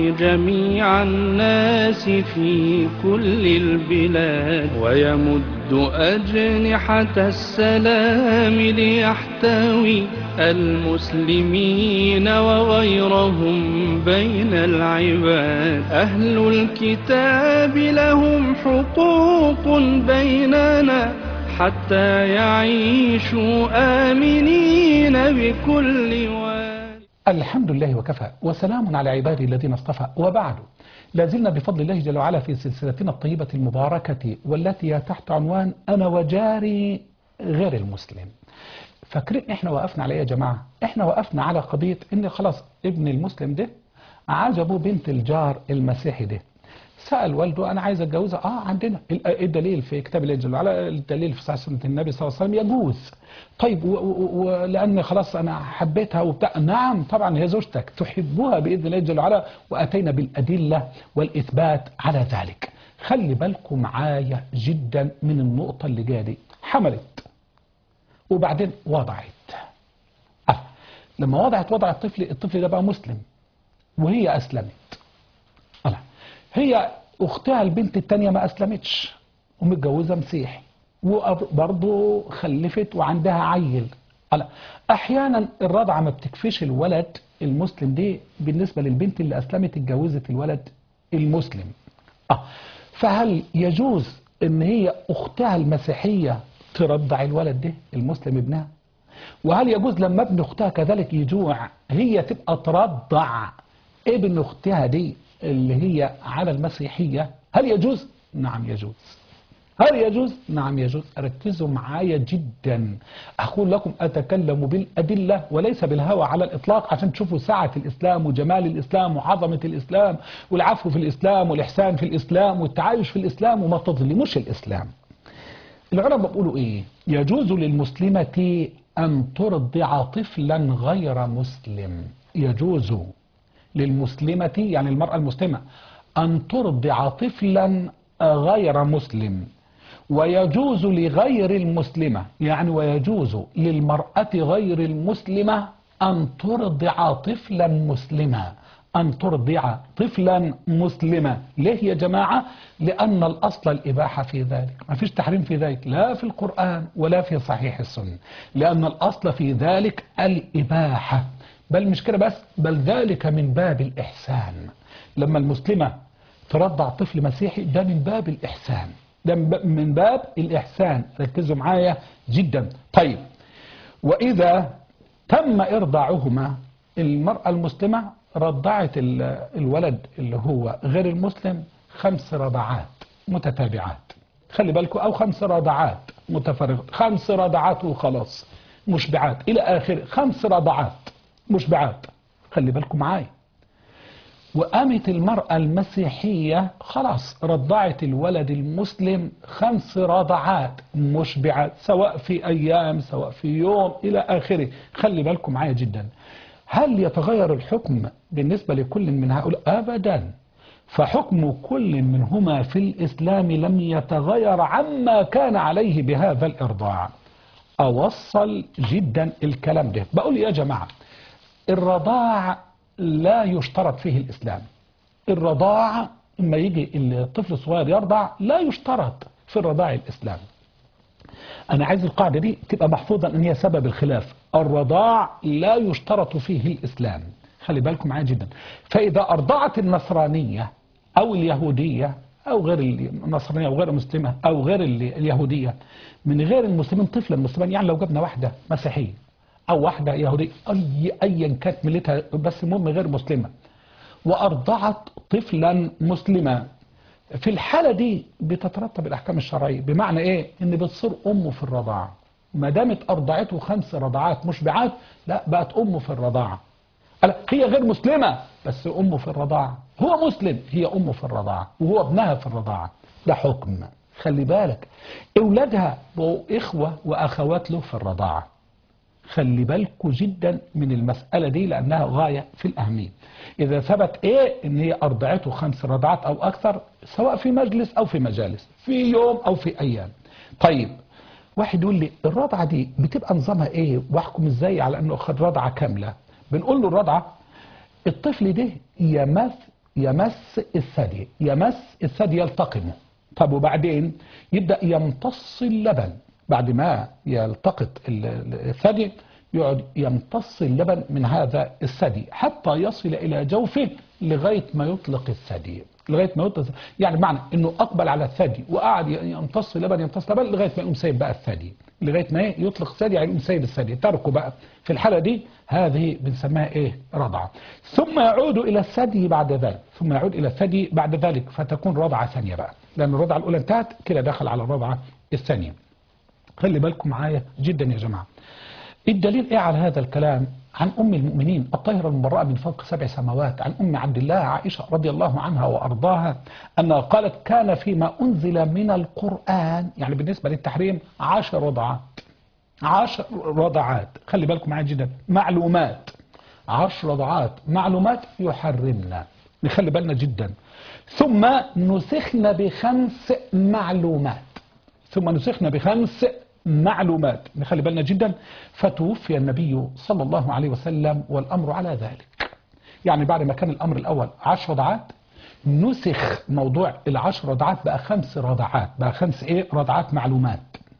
جميع الناس في كل البلاد ويمد أجنحة السلام ليحتوي المسلمين وغيرهم بين العباد أهل الكتاب لهم حقوق بيننا حتى يعيشوا آمنين بكل واد الحمد لله وكفى وسلام على عباده الذين اصطفى وبعد لازلنا بفضل الله جل وعلا في سلسلتنا الطيبة المباركة والتي هي تحت عنوان أنا وجاري غير المسلم فاكرين احنا وقفنا على ايه يا جماعة احنا وقفنا على قضية ان خلاص ابن المسلم ده عجبه بنت الجار المسيحي ده سأل والده أنا عايز أتجوزها آه عندنا الدليل في كتاب الله جل وعلا الدليل في صحيح سنة النبي صلى الله عليه وسلم يجوز طيب ولأن خلاص أنا حبيتها وبتاع نعم طبعا هي زوجتك تحبها بإذن الله جل وعلا وأتينا بالأدلة والإثبات على ذلك خلي بالكم معايا جدا من النقطة اللي جايه دي حملت وبعدين وضعت آه. لما وضعت وضع الطفل الطفل ده بقى مسلم وهي أسلمت الله هي اختها البنت التانية ما اسلمتش ومتجوزة مسيحي وبرضه خلفت وعندها عيل لا احيانا الرضعة ما بتكفيش الولد المسلم دي بالنسبة للبنت اللي اسلمت اتجوزت الولد المسلم اه فهل يجوز ان هي اختها المسيحية ترضع الولد ده المسلم ابنها وهل يجوز لما ابن اختها كذلك يجوع هي تبقى ترضع ابن اختها دي اللي هي على المسيحية هل يجوز؟ نعم يجوز هل يجوز؟ نعم يجوز ركزوا معايا جدا أقول لكم أتكلم بالأدلة وليس بالهوى على الإطلاق عشان تشوفوا سعة الإسلام وجمال الإسلام وعظمة الإسلام والعفو في الإسلام والإحسان في الإسلام والتعايش في الإسلام وما تظلموش الإسلام العلماء بيقولوا إيه يجوز للمسلمة أن ترضع طفلا غير مسلم يجوز للمسلمة يعني المرأة المسلمة أن ترضع طفلا غير مسلم ويجوز لغير المسلمة يعني ويجوز للمرأة غير المسلمة أن ترضع طفلا مسلما أن ترضع طفلا مسلما ليه يا جماعة لأن الأصل الإباحة في ذلك ما فيش تحريم في ذلك لا في القرآن ولا في صحيح السنة لأن الأصل في ذلك الإباحة بل مش كده بس بل ذلك من باب الإحسان لما المسلمة ترضع طفل مسيحي ده من باب الإحسان ده من باب الإحسان ركزوا معايا جدا طيب وإذا تم إرضاعهما المرأة المسلمة رضعت الولد اللي هو غير المسلم خمس رضعات متتابعات خلي بالكم أو خمس رضعات متفرغة خمس رضعات وخلاص مشبعات إلى آخر خمس رضعات مشبعات خلي بالكم معايا وقامت المرأة المسيحية خلاص رضعت الولد المسلم خمس رضعات مشبعات سواء في أيام سواء في يوم إلى آخره خلي بالكم معايا جدا هل يتغير الحكم بالنسبة لكل من هؤلاء أبدا فحكم كل منهما في الإسلام لم يتغير عما كان عليه بهذا الإرضاع أوصل جدا الكلام ده بقول يا جماعة الرضاع لا يشترط فيه الإسلام الرضاع لما يجي الطفل الصغير يرضع لا يشترط في الرضاع الإسلام أنا عايز القاعدة دي تبقى محفوظة أن هي سبب الخلاف الرضاع لا يشترط فيه الإسلام خلي بالكم معايا جدا فإذا أرضعت النصرانية أو اليهودية أو غير النصرانية أو غير المسلمة أو غير اليهودية من غير المسلمين طفلا مسلما يعني لو جبنا واحدة مسيحية أو واحدة يهودية أي أيا كانت ملتها بس المهم غير مسلمة وأرضعت طفلا مسلما في الحالة دي بتترتب الأحكام الشرعية بمعنى إيه؟ إن بتصير أمه في الرضاعة ما دامت أرضعته خمس رضعات مشبعات لا بقت أمه في الرضاعة هي غير مسلمة بس أمه في الرضاعة هو مسلم هي أمه في الرضاعة وهو ابنها في الرضاعة ده حكم خلي بالك أولادها بقوا إخوة وأخوات له في الرضاعة خلي بالكوا جدا من المسألة دي لأنها غاية في الأهمية إذا ثبت إيه إن هي أرضعته خمس رضعات أو أكثر سواء في مجلس أو في مجالس في يوم أو في أيام طيب واحد يقول لي الرضعة دي بتبقى نظامها إيه واحكم إزاي على أنه أخذ رضعة كاملة بنقول له الرضعة الطفل ده يمث يمس الثدي يمس الثدي يلتقمه طب وبعدين يبدأ يمتص اللبن بعد ما يلتقط ال- ال- الثدي يقعد يمتص اللبن من هذا الثدي حتى يصل إلى جوفه لغاية ما يطلق الثدي لغاية ما يطلق يعني معنى انه اقبل على الثدي وقعد يمتص اللبن يمتص اللبن لغاية ما يقوم سايب بقى الثدي لغاية ما إيه؟ يطلق الثدي يعني يقوم سايب الثدي تركه بقى في الحالة دي هذه بنسميها ايه رضعة ثم يعود الى الثدي بعد ذلك ثم يعود الى الثدي بعد ذلك فتكون رضعة ثانية بقى لان الرضعة الاولى انتهت كده دخل على الرضعة الثانية خلي بالكم معايا جدا يا جماعة الدليل ايه على هذا الكلام عن ام المؤمنين الطاهرة المبرأة من فوق سبع سماوات عن ام عبد الله عائشة رضي الله عنها وارضاها انها قالت كان فيما انزل من القرآن يعني بالنسبة للتحريم عشر رضعات عشر رضعات خلي بالكم معايا جدا معلومات عشر رضعات معلومات يحرمنا نخلي بالنا جدا ثم نسخنا بخمس معلومات ثم نسخنا بخمس معلومات نخلي بالنا جدا فتوفي النبي صلى الله عليه وسلم والأمر على ذلك يعني بعد ما كان الأمر الأول عشر رضعات نسخ موضوع العشر رضعات بقى خمس رضعات بقى خمس ايه رضعات معلومات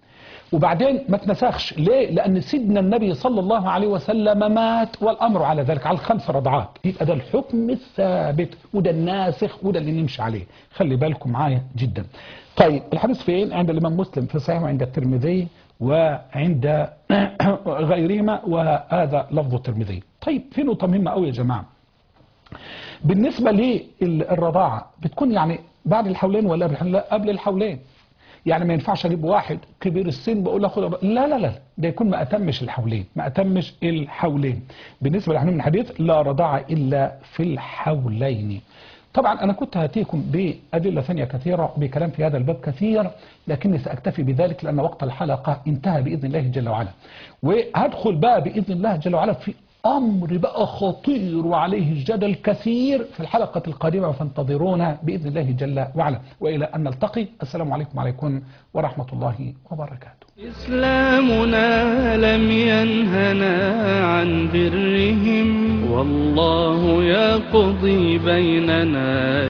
وبعدين ما تنسخش ليه لأن سيدنا النبي صلى الله عليه وسلم مات والأمر على ذلك على الخمس رضعات يبقى ده الحكم الثابت وده الناسخ وده اللي نمشي عليه خلي بالكم معايا جدا طيب الحديث فين عند الإمام مسلم في صحيح وعند الترمذي وعند غيرهما وهذا لفظ الترمذي طيب في نقطة مهمة قوي يا جماعة بالنسبة للرضاعة بتكون يعني بعد الحولين ولا قبل الحولين؟ لا قبل الحولين يعني ما ينفعش اجيب واحد كبير السن بقول له خد لا لا لا ده يكون ما اتمش الحولين ما اتمش الحولين بالنسبه للحديث من الحديث لا رضاعه الا في الحولين طبعا انا كنت هاتيكم بادله ثانيه كثيره بكلام في هذا الباب كثير لكني ساكتفي بذلك لان وقت الحلقه انتهى باذن الله جل وعلا وهدخل بقى باذن الله جل وعلا في أمر بقى خطير وعليه الجدل كثير في الحلقة القادمة فانتظرونا بإذن الله جل وعلا وإلى أن نلتقي السلام عليكم وعليكم ورحمة الله وبركاته إسلامنا لم ينهنا عن برهم والله يقضي بيننا